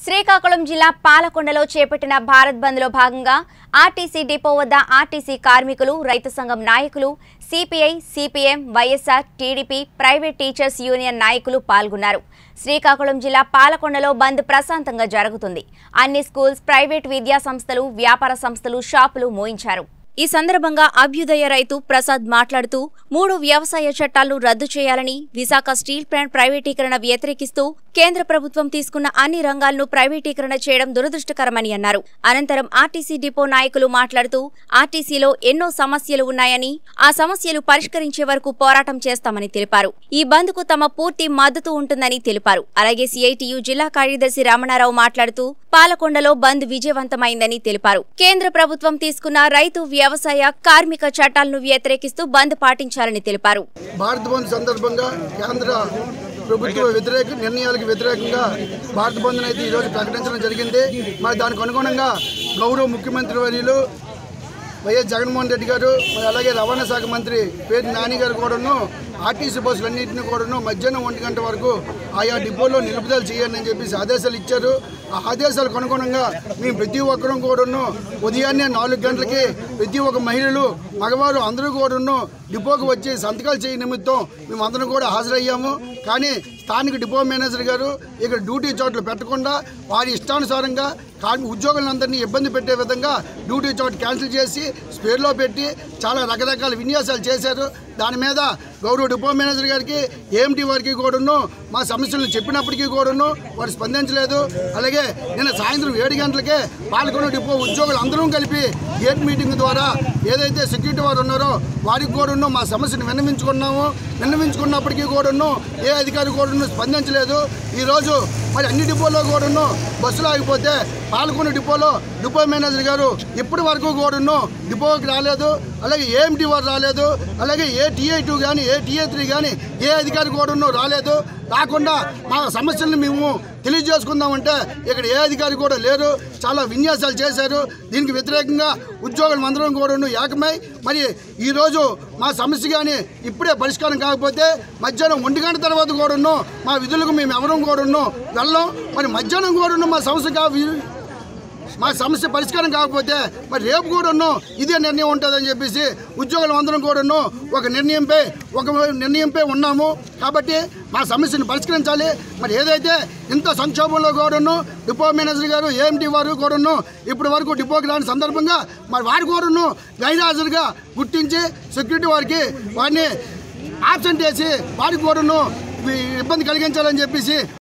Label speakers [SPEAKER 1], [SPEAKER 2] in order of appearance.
[SPEAKER 1] శ్రీకాకుళం జిల్లా పాలకొండలో చేపట్టిన భారత్ బంద్లో భాగంగా ఆర్టీసీ డిపో వద్ద ఆర్టీసీ కార్మికులు రైతు సంఘం నాయకులు CPI CPM YSR TDP private teachers union నాయకులు పాల్గొన్నారు శ్రీకాకుళం జిల్లా పాలకొండలో బంద్ ప్రశాంతంగా జరుగుతుంది అన్ని స్కూల్స్ ప్రైవేట్ విద్యా సంస్థలు వ్యాపార సంస్థలు షాపులు మోయించారు ఈ సందర్భంగా అభ్యుదయ రైతు ప్రసాద్ మాట్లాడుతూ మూడు వ్యవసాయ చట్టాలను రద్దు చేయాలని విశాఖ స్టీల్ ప్లాంట్ ప్రైవేటీకరణ వ్యతిరేకిస్తూ కేంద్ర ప్రభుత్వం తీసుకున్న అన్ని రంగాలను ప్రైవేటీకరణ చేయడం దురదృష్టకరమని అన్నారు అనంతరం ఆర్టీసీ డిపో నాయకులు మాట్లాడుతూ ఆర్టీసీలో ఎన్నో సమస్యలు ఉన్నాయని ఆ సమస్యలు పరిష్కరించే వరకు పోరాటం చేస్తామని తెలిపారు ఈ బంద్కు తమ పూర్తి మద్దతు ఉంటుందని తెలిపారు అలాగే సిఐటియు జిల్లా కార్యదర్శి రమణారావు మాట్లాడుతూ పాలకొండలో బంద్ విజయవంతమైందని తెలిపారు కేంద్ర ప్రభుత్వం తీసుకున్న రైతు వ్యవసాయ కార్మిక చట్టాలను వ్యతిరేకిస్తూ బంద్ పాటించాలని తెలిపారు
[SPEAKER 2] భారత్ బంద్ సందర్భంగా కేంద్ర ప్రభుత్వ వ్యతిరేక నిర్ణయాలకు వ్యతిరేకంగా భారత్ బంద్ అయితే ఈరోజు ప్రకటించడం జరిగింది మరి దానికి అనుగుణంగా గౌరవ ముఖ్యమంత్రి వర్యులు వైఎస్ జగన్మోహన్ రెడ్డి గారు మరి అలాగే రవాణా శాఖ మంత్రి పేరు నాని గారు కూడాను ఆర్టీసీ బస్సులన్నింటినీ కూడాను మధ్యాహ్నం ఒంటి గంట వరకు ఆయా డిపోలో నిలుపుదల చేయండి అని చెప్పేసి ఆదేశాలు ఇచ్చారు ఆ ఆదేశాలకు అనుగుణంగా మేము ప్రతి ఒక్కరం కూడాను ఉదయాన్నే నాలుగు గంటలకి ప్రతి ఒక్క మహిళలు మగవారు అందరూ కూడాను డిపోకి వచ్చి సంతకాలు చేయ నిమిత్తం మేము అందరం కూడా హాజరయ్యాము కానీ స్థానిక డిపో మేనేజర్ గారు ఇక్కడ డ్యూటీ చోట్ల పెట్టకుండా వారి ఇష్టానుసారంగా కార్మి ఉద్యోగులందరినీ ఇబ్బంది పెట్టే విధంగా డ్యూటీ చోటు క్యాన్సిల్ చేసి స్పేర్లో పెట్టి చాలా రకరకాల విన్యాసాలు చేశారు దాని మీద గౌరవ డిపో మేనేజర్ గారికి ఏఎంటీ వారికి కూడాను మా సమస్యలను చెప్పినప్పటికీ కూడాను వారు స్పందించలేదు అలాగే నిన్న సాయంత్రం ఏడు గంటలకే పాల్గొన్న డిపో ఉద్యోగులు అందరం కలిపి గేట్ మీటింగ్ ద్వారా ఏదైతే సెక్యూరిటీ వారు ఉన్నారో వారికి కూడాను మా సమస్యను విన్నవించుకున్నాము విన్నవించుకున్నప్పటికీ కూడాను ఏ అధికారి కూడాను స్పందించలేదు ఈరోజు మరి అన్ని డిపోలో కూడాను బస్సులు ఆగిపోతే పాల్గొన్న డిపోలో డిపో మేనేజర్ గారు ఇప్పటి వరకు కూడాను డిపోకి రాలేదు అలాగే ఏఎంటీ వారు రాలేదు అలాగే ఏ టీఐ టూ కానీ ఏ టీఐ త్రీ కానీ ఏ అధికారి కూడాను రాలేదు రాకుండా మా సమస్యలను మేము తెలియజేసుకుందామంటే ఇక్కడ ఏ అధికారి కూడా లేరు చాలా విన్యాసాలు చేశారు దీనికి వ్యతిరేకంగా ఉద్యోగులు అందరం కూడాను ఏకమై మరి ఈరోజు మా సమస్య కానీ ఇప్పుడే పరిష్కారం కాకపోతే మధ్యాహ్నం ఒంటి గంట తర్వాత కూడాను మా విధులకు మేము ఎవరం కూడాను వెళ్ళం మరి మధ్యాహ్నం కూడాను మా సమస్య కా మా సమస్య పరిష్కారం కాకపోతే మరి రేపు కూడాను ఇదే నిర్ణయం ఉంటుందని చెప్పేసి ఉద్యోగులు అందరం కూడాను ఒక నిర్ణయంపై ఒక నిర్ణయంపై ఉన్నాము కాబట్టి మా సమస్యను పరిష్కరించాలి మరి ఏదైతే ఇంత సంక్షోభంలో కూడాను డిపో మేనేజర్ గారు ఏఎంటీ వారు కూడాను ఇప్పటి వరకు డిపోకి రాని సందర్భంగా మరి వారు కూడాను గైర్హాజరుగా గుర్తించి సెక్యూరిటీ వారికి వారిని ఆబ్సెంట్ చేసి వారికి కూడాను ఇబ్బంది కలిగించాలని చెప్పేసి